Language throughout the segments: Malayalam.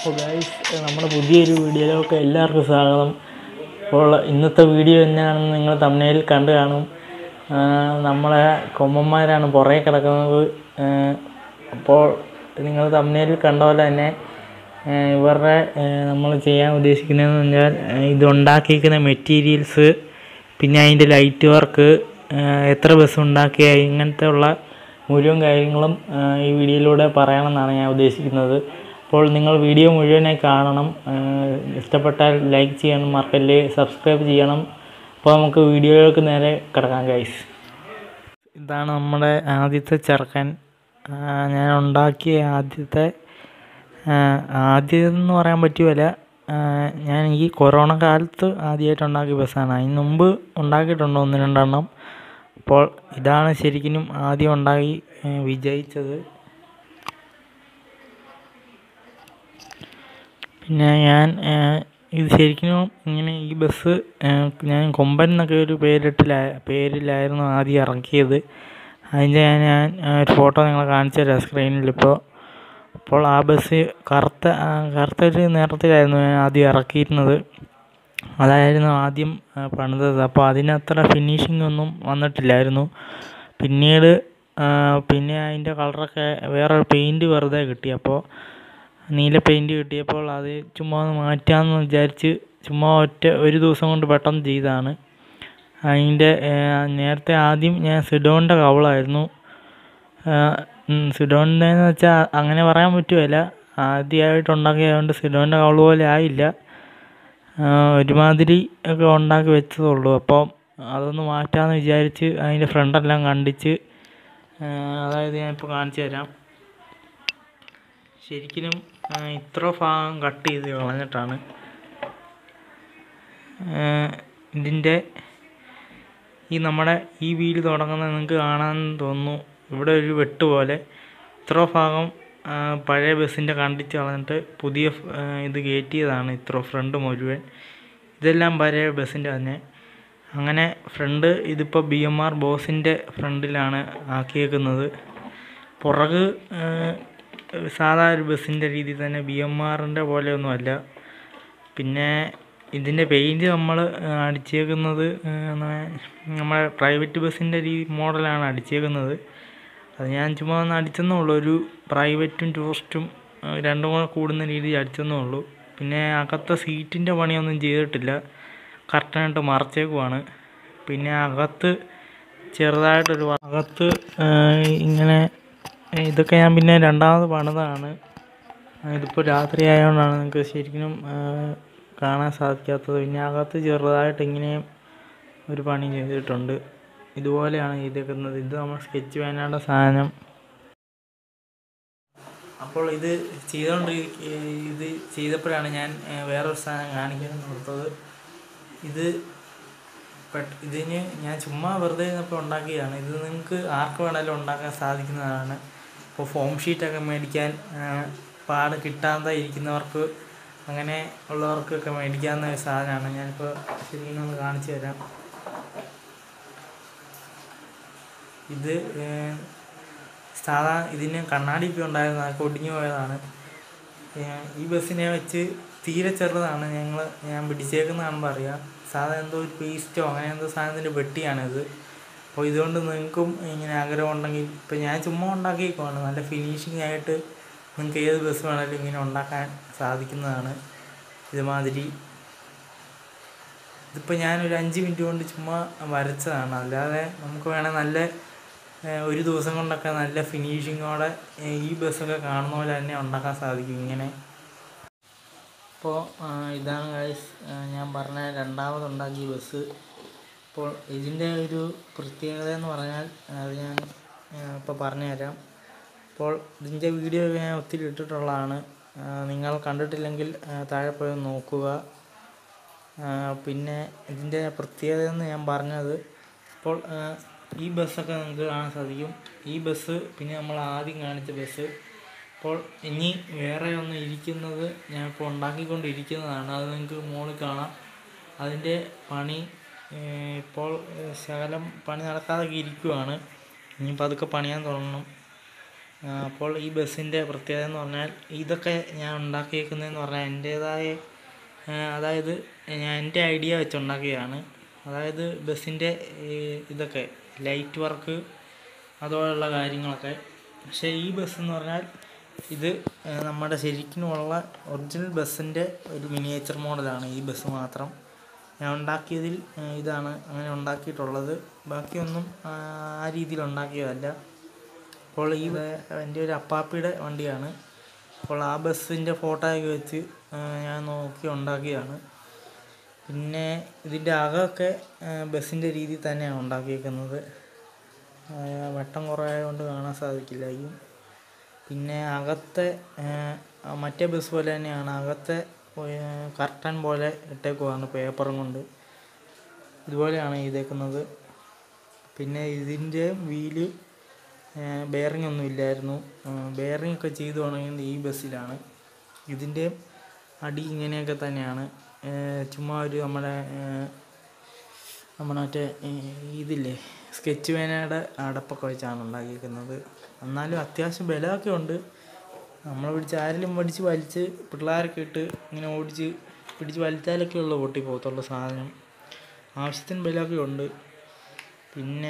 അപ്പോൾ ഗൈസ് നമ്മുടെ പുതിയൊരു വീഡിയോയിലേക്ക് എല്ലാവർക്കും സ്വാഗതം അപ്പോൾ ഇന്നത്തെ വീഡിയോ തന്നെയാണെന്ന് നിങ്ങൾ തമിഴിൽ കണ്ടു കാണും ആ, നമ്മളെ കൊമ്മന്മാരാണ് പുറകെ കിടക്കുന്നത് ആ, അപ്പോൾ നിങ്ങൾ തമിഴിൽ കണ്ട പോലെ തന്നെ ആ, ഇവരുടെ നമ്മൾ ചെയ്യാൻ ഉദ്ദേശിക്കുന്നതെന്ന് പറഞ്ഞാൽ ആ, ഇത് ഉണ്ടാക്കിയിരിക്കുന്ന മെറ്റീരിയൽസ് പിന്നെ അതിൻ്റെ ലൈറ്റ് വർക്ക് എത്ര ബസ് ഉണ്ടാക്കിയ ഇങ്ങനത്തെ ഉള്ള മുഴുവൻ കാര്യങ്ങളും ആ, ഈ വീഡിയോയിലൂടെ പറയണമെന്നാണ് ഞാൻ ഉദ്ദേശിക്കുന്നത് അപ്പോൾ നിങ്ങൾ വീഡിയോ മുഴുവനായി കാണണം ആ, ഇഷ്ടപ്പെട്ടാൽ ലൈക്ക് ചെയ്യണം മറക്കല്ലേ സബ്സ്ക്രൈബ് ചെയ്യണം അപ്പോൾ നമുക്ക് വീഡിയോയിലേക്ക് നേരെ കിടക്കാം ഗൈസ് ഇതാണ് നമ്മുടെ ആദ്യത്തെ ചെറുക്കൻ ആ, ഞാൻ ഉണ്ടാക്കിയ ആദ്യത്തെ ആദ്യം എന്ന് പറയാൻ പറ്റുമല്ല ആ, ഞാൻ ഈ കൊറോണ കാലത്ത് ആദ്യമായിട്ട് ഉണ്ടാക്കിയ ബസ്സാണ് അതിന് മുമ്പ് ഉണ്ടാക്കിയിട്ടുണ്ട് ഒന്ന് രണ്ടെണ്ണം അപ്പോൾ ഇതാണ് ശരിക്കും ആദ്യം ഉണ്ടാക്കി ആ, വിജയിച്ചത് പിന്നെ ഞാൻ ആ, ഇത് ശരിക്കും ഇങ്ങനെ ഈ ബസ് ആ, ഞാൻ കൊമ്പൻ എന്നൊക്കെ ഒരു പേരിട്ടില്ല പേരിലായിരുന്നു ആദ്യം ഇറക്കിയത് അതിൻ്റെ ഞാൻ ഞാൻ ആ, ഒരു ഫോട്ടോ നിങ്ങളെ കാണിച്ചു തരാം സ്ക്രീനിലിപ്പോൾ അപ്പോൾ ആ ബസ് കറുത്ത ആ, കറുത്ത ഒരു നിറത്തിലായിരുന്നു ഞാൻ ആദ്യം ഇറക്കിയിരുന്നത് അതായിരുന്നു ആദ്യം ആ, പണിതത് അപ്പോൾ അതിനത്ര ഫിനിഷിംഗ് ഒന്നും വന്നിട്ടില്ലായിരുന്നു പിന്നീട് ആ, പിന്നെ അതിൻ്റെ കളറൊക്കെ വേറെ പെയിൻറ് വെറുതെ കിട്ടി അപ്പോൾ നീല പെയിൻറ് കിട്ടിയപ്പോൾ അത് ചുമ്മാ ഒന്ന് മാറ്റാമെന്ന് വിചാരിച്ച് ചുമ്മാ ഒറ്റ ഒരു ദിവസം കൊണ്ട് പെട്ടെന്ന് ചെയ്തതാണ് അതിൻ്റെ നേരത്തെ ആദ്യം ഞാൻ സിഡോണിൻ്റെ കവളായിരുന്നു സിഡോണിൻ്റെ എന്ന് വെച്ചാൽ അങ്ങനെ പറയാൻ പറ്റുമല്ല ആദ്യമായിട്ട് ഉണ്ടാക്കിയതുകൊണ്ട് സിഡോണിൻ്റെ കവള് പോലെ ആയില്ല ആ, ഒരുമാതിരി ഒക്കെ ഉണ്ടാക്കി വെച്ചതേ ഉള്ളൂ അപ്പോൾ അതൊന്ന് മാറ്റാമെന്ന് വിചാരിച്ച് അതിൻ്റെ ഫ്രണ്ടെല്ലാം കണ്ടിച്ച് ആ, അതായത് ഞാനിപ്പോൾ കാണിച്ചു തരാം ശരിക്കും ആ, ഇത്ര ഭാഗം കട്ട് ചെയ്ത് കളഞ്ഞിട്ടാണ് ആ, ഇതിൻ്റെ ഈ നമ്മുടെ ഈ വീല് തുടങ്ങുന്നത് നിങ്ങൾക്ക് കാണാൻ തോന്നുന്നു ഇവിടെ ഒരു വെട്ട് പോലെ ഇത്ര ഭാഗം ആ, പഴയ ബസ്സിൻ്റെ കണ്ടിച്ച് കളഞ്ഞിട്ട് പുതിയ ഫ്- ആ, ഇത് കയറ്റിയതാണ് ഇത്ര ഫ്രണ്ട് മുഴുവൻ ഇതെല്ലാം പഴയ ബസ്സിൻ്റെ തന്നെ അങ്ങനെ ഫ്രണ്ട് ഇതിപ്പോൾ ബി എം ആർ ബോസിൻ്റെ ഫ്രണ്ടിലാണ് ആക്കിയേക്കുന്നത് പുറക് ആ, സാധാ ഒരു ബസ്സിൻ്റെ രീതിയിൽ തന്നെ ബി എം ആറിൻ്റെ പോലെയൊന്നുമല്ല പിന്നെ ഇതിൻ്റെ പെയിൻറ് നമ്മൾ അടിച്ചേക്കുന്നത് ആ, ന- നമ്മുടെ പ്രൈവറ്റ് ബസ്സിൻ്റെ രീതി മോഡലാണ് അടിച്ചേക്കുന്നത് അത് ഞാൻ ചുമ്മാ ഒന്ന് അടിച്ചെന്നേ ഉള്ളൂ ഒരു പ്രൈവറ്റും ടൂറിസ്റ്റും ആ, രണ്ടും കൂടെ കൂടുന്ന രീതിയിൽ അടിച്ചെന്നേ ഉള്ളൂ പിന്നെ അകത്തെ സീറ്റിൻ്റെ പണിയൊന്നും ചെയ്തിട്ടില്ല കറക്റ്റായിട്ട് മറച്ചേക്കുവാണ് പിന്നെ അകത്ത് ചെറുതായിട്ടൊരു വ- അകത്ത് ആ, ഇങ്ങനെ ഇതൊക്കെ ഞാൻ പിന്നെ രണ്ടാമത് പണിതാണ് ആ, ഇതിപ്പോൾ രാത്രി ആയതുകൊണ്ടാണ് നിങ്ങൾക്ക് ശരിക്കും ആ, കാണാൻ സാധിക്കാത്തത് പിന്നെ അകത്ത് ചെറുതായിട്ട് ഇങ്ങനെയും ഒരു പണി ചെയ്തിട്ടുണ്ട് ഇതുപോലെയാണ് ചെയ്തേക്കുന്നത് ഇത് നമ്മൾ സ്കെച്ച് വേനയുടെ സാധനം അപ്പോൾ ഇത് ചെയ്തുകൊണ്ട് ഇത് ചെയ്തപ്പോഴാണ് ഞാൻ ആ, വേറൊരു സാധനം കാണിക്കാൻ കൊടുത്തത് ഇത് പെട്ട് ഇതിന് ഞാൻ ചുമ്മാ വെറുതെ ഇരുന്നപ്പോൾ ഉണ്ടാക്കിയതാണ് ഇത് നിങ്ങൾക്ക് ആർക്ക് വേണമെങ്കിലും ഉണ്ടാക്കാൻ സാധിക്കുന്നതാണ് ഇപ്പോൾ ഫോം ഷീറ്റൊക്കെ മേടിക്കാൻ ആ, പാട് കിട്ടാതെ ഇരിക്കുന്നവർക്ക് അങ്ങനെ ഉള്ളവർക്കൊക്കെ മേടിക്കാവുന്ന ഒരു സാധനമാണ് ഞാനിപ്പോൾ ശരിക്കും ഒന്ന് കാണിച്ചു തരാം ഇത് ഏർ, സാധാ ഇതിന് കണ്ണാടി ഇപ്പോൾ ഉണ്ടായിരുന്നു അതൊക്കെ ഒടിഞ്ഞു പോയതാണ് ഏർ, ഈ ബസ്സിനെ വെച്ച് തീരെ ചെറുതാണ് ഞങ്ങൾ ഞാൻ പിടിച്ചേക്കുന്നതാണെന്ന് അറിയാം സാധാ എന്തോ ഒരു പേസ്റ്റോ അങ്ങനെ എന്തോ സാധനത്തിൻ്റെ പെട്ടിയാണിത് അപ്പോൾ ഇതുകൊണ്ട് നിങ്ങൾക്കും ഇങ്ങനെ ആഗ്രഹം ഉണ്ടെങ്കിൽ ഇപ്പം ഞാൻ ചുമ്മാ ഉണ്ടാക്കിയേക്കുവാണ് നല്ല ഫിനിഷിംഗ് ആയിട്ട് നിങ്ങൾക്ക് ഏത് ബസ് വേണമെങ്കിലും ഇങ്ങനെ ഉണ്ടാക്കാൻ സാധിക്കുന്നതാണ് ഇതുമാതിരി ഇതിപ്പോൾ ഞാനൊരു അഞ്ച് മിനിറ്റ് കൊണ്ട് ചുമ്മാ വരച്ചതാണ് അല്ലാതെ നമുക്ക് വേണേൽ നല്ല ഏഹ്, ഒരു ദിവസം കൊണ്ടൊക്കെ നല്ല ഫിനിഷിങ്ങോടെ ഏഹ്, ഈ ബസ്സൊക്കെ കാണുന്ന പോലെ തന്നെ ഉണ്ടാക്കാൻ സാധിക്കും ഇങ്ങനെ അപ്പോൾ ഇതാണ് ഗൈസ് ഞാൻ പറഞ്ഞ രണ്ടാമതുണ്ടാക്കിയ ബസ് അപ്പോൾ ഇതിൻ്റെ ഒരു പ്രത്യേകത എന്ന് പറഞ്ഞാൽ അത് ഞാൻ ഇപ്പോൾ പറഞ്ഞുതരാം അപ്പോൾ ഇതിൻ്റെ വീഡിയോ ഞാൻ ഒത്തിരി ഇട്ടിട്ടുള്ളതാണ് ആ, നിങ്ങൾ കണ്ടിട്ടില്ലെങ്കിൽ ആ, താഴെ പോയി ഒന്ന് നോക്കുക ആ, പിന്നെ ഇതിൻ്റെ പ്രത്യേകത എന്ന് ഞാൻ പറഞ്ഞത് ഇപ്പോൾ ആ, ഈ ബസ്സൊക്കെ നിങ്ങൾക്ക് കാണാൻ സാധിക്കും ഈ ബസ് പിന്നെ നമ്മൾ ആദ്യം കാണിച്ച ബസ് അപ്പോൾ ഇനി വേറെ ഒന്ന് ഇരിക്കുന്നത് ഞാൻ ഇപ്പോൾ ഉണ്ടാക്കിക്കൊണ്ടിരിക്കുന്നതാണ് അത് നിങ്ങൾക്ക് മുകളിൽ കാണാം അതിൻ്റെ പണി ഏർ, ഇപ്പോൾ ഏർ, ശകലം പണി നടക്കാതൊക്കെ ഇരിക്കുവാണ് ഇനി പതുക്കെ പണിയാൻ തുടങ്ങണം ആ, അപ്പോൾ ഈ ബസ്സിൻ്റെ പ്രത്യേകത എന്ന് പറഞ്ഞാൽ ഇതൊക്കെ ഞാൻ ഉണ്ടാക്കിയേക്കുന്നതെന്ന് പറഞ്ഞാൽ എൻ്റേതായ ആ, അതായത് ഞാൻ എൻ്റെ ഐഡിയ വെച്ച് ഉണ്ടാക്കിയതാണ് അതായത് ബസ്സിൻ്റെ ഈ ഇതൊക്കെ ലൈറ്റ് വർക്ക് അതുപോലുള്ള കാര്യങ്ങളൊക്കെ പക്ഷേ ഈ ബസ് എന്ന് പറഞ്ഞാൽ ഇത് ആ, നമ്മുടെ ശരിക്കുമുള്ള ഒറിജിനൽ ബസ്സിൻ്റെ ഒരു മിനിയേച്ചർ മോഡലാണ് ഈ ബസ് മാത്രം ഞാൻ ഉണ്ടാക്കിയതിൽ ആ, ഇതാണ് അങ്ങനെ ഉണ്ടാക്കിയിട്ടുള്ളത് ബാക്കിയൊന്നും ആ, ആ രീതിയിൽ ഉണ്ടാക്കിയതല്ല അപ്പോൾ ഈ വേ- എൻ്റെ ഒരു അപ്പാപ്പിയുടെ വണ്ടിയാണ് അപ്പോൾ ആ ബസ്സിൻ്റെ ഫോട്ടോയൊക്കെ വെച്ച് ആ, ഞാൻ നോക്കി ഉണ്ടാക്കിയതാണ് പിന്നെ ഇതിൻ്റെ അകമൊക്കെ ബസ്സിൻ്റെ രീതിയിൽ തന്നെയാണ് ഉണ്ടാക്കിയേക്കുന്നത് ആ, വെട്ടം കുറവായതുകൊണ്ട് കാണാൻ സാധിക്കില്ലായിരിക്കും പിന്നെ അകത്തെ ആ, ആ മറ്റേ ബസ് പോലെ തന്നെയാണ് അകത്തെ കർട്ടൻ പോലെ ഇട്ടേക്കുവാണ് പേപ്പറും കൊണ്ട് ഇതുപോലെയാണ് ചെയ്തേക്കുന്നത് പിന്നെ ഇതിൻ്റെ വീല് ബെയറിംഗ് ഒന്നും ഇല്ലായിരുന്നു ബെയറിംഗ് ഒക്കെ ചെയ്തു തുടങ്ങിയത് ഈ ബസ്സിലാണ് ഇതിൻ്റെ അടി ഇങ്ങനെയൊക്കെ തന്നെയാണ് ആ, ചുമ്മാ ഒരു നമ്മുടെ ആ, നമ്മുടെ മറ്റേ ഈ ഇതില്ലേ സ്കെച്ച് പേനയുടെ അടപ്പൊക്കെ വെച്ചാണ് ഉണ്ടാക്കിയിരിക്കുന്നത് എന്നാലും അത്യാവശ്യം ബലമൊക്കെ ഉണ്ട് നമ്മൾ പിടിച്ച് ആരെങ്കിലും പിടിച്ച് വലിച്ച് പിള്ളേരൊക്കെ ഇട്ട് ഇങ്ങനെ ഓടിച്ച് പിടിച്ച് വലിച്ചാലൊക്കെ ഉള്ളു പൊട്ടി പോകത്തുള്ളൂ സാധനം ആവശ്യത്തിന് ബലമൊക്കെ ഉണ്ട് പിന്നെ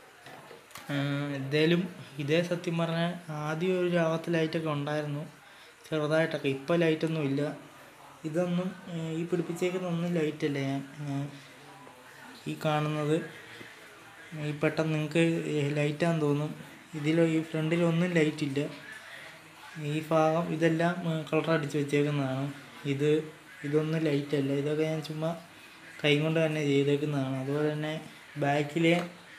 എന്തേലും ഇതേ സത്യം പറഞ്ഞാൽ ആദ്യം ഒരു അകത്ത് ലൈറ്റൊക്കെ ഉണ്ടായിരുന്നു ചെറുതായിട്ടൊക്കെ ഇപ്പോൾ ലൈറ്റൊന്നും ഇല്ല ഇതൊന്നും ആ, ഈ പിടിപ്പിച്ചേക്കുന്ന ഒന്നും ലൈറ്റല്ല ഞാൻ ആ, ഈ കാണുന്നത് ഈ പെട്ടെന്ന് നിങ്ങൾക്ക് ലൈറ്റാന്ന് തോന്നും ഇതിൽ ഈ ഫ്രണ്ടിലൊന്നും ലൈറ്റ് ഇല്ല ഈ ഭാഗം ഇതെല്ലാം കളർ അടിച്ച് വെച്ചേക്കുന്നതാണ് ഇത് ഇതൊന്നും ലൈറ്റ് അല്ല ഇതൊക്കെ ഞാൻ ചുമ്മാ കൈ കൊണ്ട് തന്നെ ചെയ്തേക്കുന്നതാണ് അതുപോലെ തന്നെ ബാക്കിലെ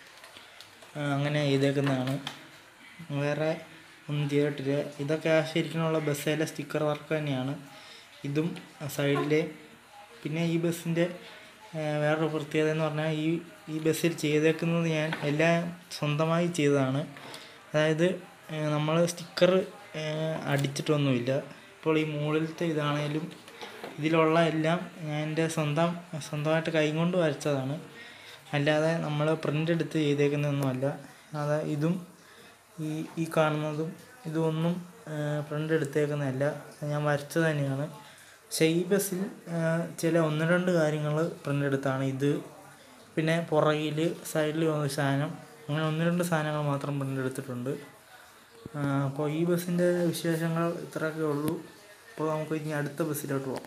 ആ, അങ്ങനെ ചെയ്തേക്കുന്നതാണ് വേറെ ഒന്നും ചെയ്തിട്ടില്ല ഇതൊക്കെ ആ ശരിക്കുമുള്ള ബസ്സിലെ സ്റ്റിക്കർ വർക്ക് തന്നെയാണ് ഇതും സൈഡിലെ പിന്നെ ഈ ബസ്സിൻ്റെ വേറൊരു പ്രത്യേകത എന്ന് പറഞ്ഞാൽ ഈ ഈ ബസ്സിൽ ചെയ്തേക്കുന്നത് ഞാൻ എല്ലാം സ്വന്തമായി ചെയ്തതാണ് അതായത് നമ്മൾ സ്റ്റിക്കർ അടിച്ചിട്ടൊന്നുമില്ല ഇപ്പോൾ ഈ മുകളിലത്തെ ഇതാണേലും ഇതിലുള്ള എല്ലാം ഞാൻ എൻ്റെ സ്വന്തം സ്വന്തമായിട്ട് കൈ കൊണ്ട് വരച്ചതാണ് അല്ലാതെ നമ്മൾ പ്രിൻ്റ് എടുത്ത് ചെയ്തേക്കുന്നതൊന്നുമല്ല അതാ ഇതും ഈ ഈ കാണുന്നതും ഇതൊന്നും പ്രിൻ്റ് എടുത്തേക്കുന്നതല്ല ഞാൻ വരച്ചത് തന്നെയാണ് പക്ഷേ ഈ ബസ്സിൽ ആ, ചില ഒന്ന് രണ്ട് കാര്യങ്ങൾ പ്രിൻ്റ് എടുത്താണ് ഇത് പിന്നെ പുറകിൽ സൈഡിൽ ഒരു സാധനം അങ്ങനെ ഒന്ന് രണ്ട് സാധനങ്ങൾ മാത്രം പ്രിൻ്റ് എടുത്തിട്ടുണ്ട് ആ, അപ്പോൾ ഈ ബസ്സിൻ്റെ വിശേഷങ്ങൾ ഇത്രയൊക്കെ ഉള്ളൂ അപ്പോൾ നമുക്ക് ഇനി അടുത്ത ബസ്സിലോട്ട് പോകാം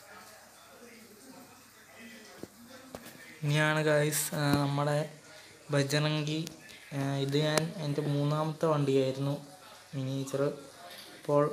ഇനിയാണ് ഗൈസ് നമ്മുടെ ബജറങ്കി ആ, ഇത് ഞാൻ എൻ്റെ മൂന്നാമത്തെ വണ്ടിയായിരുന്നു മിനിയേച്ചർ അപ്പോൾ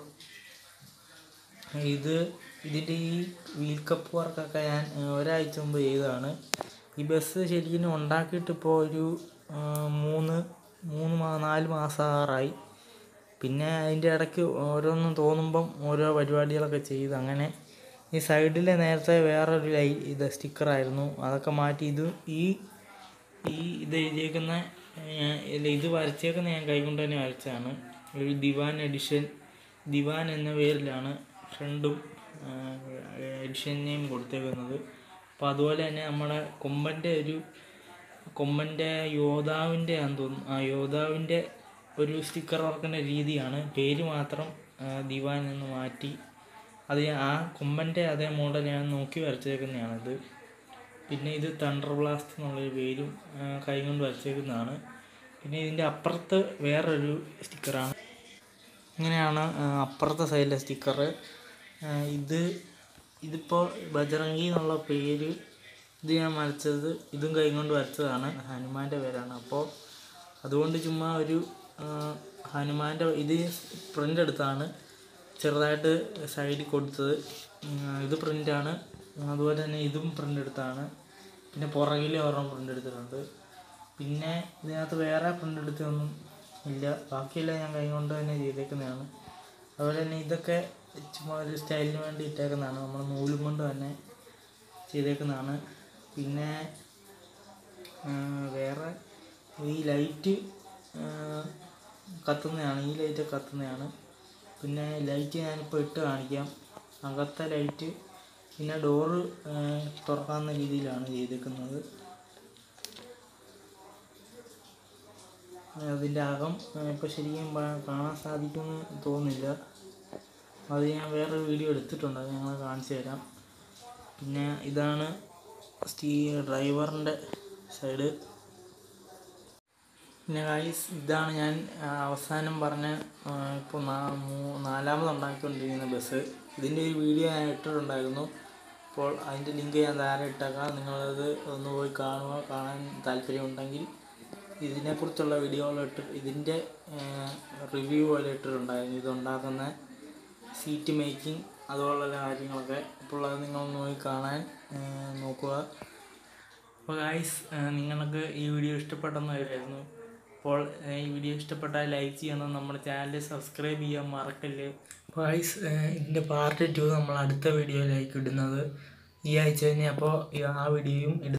ഇത് ഇതിൻ്റെ ഈ വീൽ കപ്പ് വർക്കൊക്കെ ഞാൻ ആ, ഒരാഴ്ച മുമ്പ് ചെയ്തതാണ് ഈ ബസ് ശരിക്കും ഉണ്ടാക്കിയിട്ട് ഇപ്പോൾ ഒരു ആ, മൂന്ന് മൂന്ന് മാ നാല് മാസമാറായി പിന്നെ അതിൻ്റെ ഇടയ്ക്ക് ഓരോന്നും തോന്നുമ്പം ഓരോ പരിപാടികളൊക്കെ ചെയ്ത് അങ്ങനെ ഈ സൈഡിലെ നേരത്തെ വേറൊരു ലൈ ഇത് സ്റ്റിക്കറായിരുന്നു അതൊക്കെ മാറ്റി ഇത് ഈ ഈ ഇത് എഴുതിയേക്കുന്ന ഏർ, ഇല്ല, ഇത് വരച്ചേക്കുന്ന ഞാൻ കൈകൊണ്ട് തന്നെ വരച്ചതാണ് ഒരു ദിവാൻ എഡിഷൻ ദിവാൻ എന്ന പേരിലാണ് ഫ്രണ്ടും എഡിഷൻ നെയിം കൊടുത്തേക്കുന്നത് അപ്പോൾ അതുപോലെ തന്നെ നമ്മുടെ കൊമ്പൻ്റെ ഒരു കൊമ്പൻ്റെ യോദ്ധാവിൻ്റെ ആണെന്ന് തോന്നുന്നു ആ യോദ്ധാവിൻ്റെ ഒരു സ്റ്റിക്കർ വർക്കിൻ്റെ രീതിയാണ് പേര് മാത്രം ആ, ദിവാൻ എന്ന് മാറ്റി അത് ഞാൻ- ആ കൊമ്പൻ്റെ അതേ മോഡൽ ഞാൻ നോക്കി വരച്ചേക്കുന്നതാണിത് പിന്നെ ഇത് തണ്ടർ ബ്ലാസ്റ്റ് എന്നുള്ളൊരു പേരും ആ, കൈ കൊണ്ട് വരച്ചേക്കുന്നതാണ് പിന്നെ ഇതിൻ്റെ അപ്പുറത്ത് വേറൊരു സ്റ്റിക്കറാണ് ഇങ്ങനെയാണ് ആ, അപ്പുറത്തെ സൈഡിലെ സ്റ്റിക്കർ ഇത് ഇതിപ്പോൾ ബജറങ്കി എന്നുള്ള പേര് ഇത് ഞാൻ വരച്ചത് ഇതും കൈ കൊണ്ട് വരച്ചതാണ് ഹനുമാൻ്റെ പേരാണ് അപ്പോൾ അതുകൊണ്ട് ചുമ്മാ ഒരു ആ, ഹനുമാൻ്റെ ഇത് പ്രിൻ്റ് എടുത്താണ് ചെറുതായിട്ട് സൈഡിൽ കൊടുത്തത് ഉം, ഇത് പ്രിൻ്റാണ് അതുപോലെ തന്നെ ഇതും പ്രിൻ്റ് എടുത്താണ് പിന്നെ പുറകിൽ ഒരെണ്ണം പ്രിൻ്റ് എടുത്തിട്ടുണ്ട് പിന്നെ ഇതിനകത്ത് വേറെ പ്രിൻ്റ് എടുത്തൊന്നും ഇല്ല ബാക്കിയെല്ലാം ഞാൻ കൈ കൊണ്ട് തന്നെ ചെയ്തേക്കുന്നതാണ് അതുപോലെ തന്നെ ഇതൊക്കെ ചുമ്മാ ഒരു സ്റ്റൈലിന് വേണ്ടി ഇട്ടേക്കുന്നതാണ് നമ്മൾ നൂലും കൊണ്ട് തന്നെ ചെയ്തേക്കുന്നതാണ് പിന്നെ ആ, വേറെ ഈ ലൈറ്റ് കത്തുന്നതാണ് ഈ ലൈറ്റ് കത്തുന്നതാണ് പിന്നെ ലൈറ്റ് ഞാനിപ്പോൾ ഇട്ട് കാണിക്കാം അകത്തെ ലൈറ്റ് പിന്നെ ഡോറ് തുറക്കാവുന്ന രീതിയിലാണ് ചെയ്തേക്കുന്നത് അതിൻ്റെ അകം ഇപ്പോൾ ശരിക്കും പ- കാണാൻ സാധിക്കുമെന്ന് തോന്നുന്നില്ല അത് ഞാൻ വേറൊരു വീഡിയോ എടുത്തിട്ടുണ്ട് അത് ഞങ്ങൾ കാണിച്ചു തരാം പിന്നെ ഇതാണ് സ്റ്റീ ഡ്രൈവറിൻ്റെ സൈഡ് പിന്നെ ഗൈസ് ഇതാണ് ഞാൻ ആ, അവസാനം പറഞ്ഞ ഇപ്പോൾ നാലാമത് ഉണ്ടാക്കിക്കൊണ്ടിരിക്കുന്ന ബസ് ഇതിൻ്റെ ഒരു വീഡിയോ ഞാൻ ഇട്ടിട്ടുണ്ടായിരുന്നു അപ്പോൾ അതിൻ്റെ ലിങ്ക് ഞാൻ താഴെ ഇട്ടേക്കാം നിങ്ങളത് ഒന്ന് പോയി കാണുക കാണാൻ താല്പര്യമുണ്ടെങ്കിൽ ഇതിനെക്കുറിച്ചുള്ള വീഡിയോകൾ ഇട്ട് ഇതിൻ്റെ റിവ്യൂ പോലെ ഇട്ടിട്ടുണ്ടായിരുന്നു ഇതുണ്ടാക്കുന്ന സീറ്റ് മേക്കിംഗ് അതുപോലുള്ള കാര്യങ്ങളൊക്കെ അപ്പോൾ അത് നിങ്ങളൊന്ന് പോയി കാണാൻ ആ, നോക്കുക അപ്പോൾ ഗായ്സ് നിങ്ങൾക്ക് ഈ വീഡിയോ ഇഷ്ടപ്പെട്ടെന്ന് വരായിരുന്നു അപ്പോൾ ആ, ഈ വീഡിയോ ഇഷ്ടപ്പെട്ടാൽ ലൈക്ക് ചെയ്യണം നമ്മുടെ ചാനൽ സബ്സ്ക്രൈബ് ചെയ്യാൻ മറക്കല്ല് അപ്പോൾ ഗായ്സ് ഇതിൻ്റെ പാർട്ട് ടു നമ്മൾ അടുത്ത വീഡിയോയിലേക്ക് ഇടുന്നത് ഈ ആഴ്ച തന്നെ അപ്പോൾ ആ വീഡിയോയും ഇടും